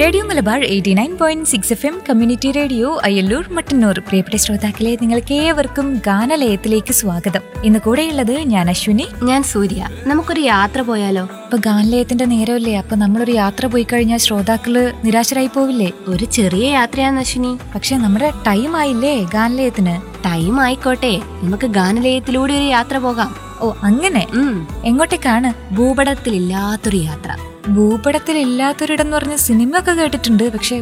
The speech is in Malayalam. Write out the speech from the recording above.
radio Malabar eighty nine point six F M community radio Ayyallur Mattannur പ്രിയപ്പെട്ട ശ്രോതാക്കളെ നിങ്ങൾക്ക് ഏവർക്കും ഗാനലയത്തിലേക്ക് സ്വാഗതം ഇന്ന് കൂടെയുള്ളത് ഞാൻ അശ്വിനി ഞാൻ സൂര്യ നമുക്കൊരു യാത്ര പോയാലോ ഇപ്പൊ ഗാനലയത്തിന്റെ നേരമല്ലേ അപ്പൊ നമ്മളൊരു യാത്ര പോയി കഴിഞ്ഞാൽ ശ്രോതാക്കള് നിരാശരായി പോവില്ലേ ഒരു ചെറിയ യാത്രയാണ് അശ്വിനി പക്ഷെ നമ്മുടെ ടൈം ആയില്ലേ ഗാനലയത്തിന് ടൈം ആയിക്കോട്ടെ നമുക്ക് ഗാനലയത്തിലൂടെ ഒരു യാത്ര പോകാം ഓ അങ്ങനെ ഉം എങ്ങോട്ടേക്കാണ് ഭൂപടത്തിലില്ലാത്തൊരു യാത്ര ഭൂപടത്തിൽ ഇല്ലാത്തൊരിടം എന്ന് പറഞ്ഞ സിനിമ ഒക്കെ കേട്ടിട്ടുണ്ട് പക്ഷെ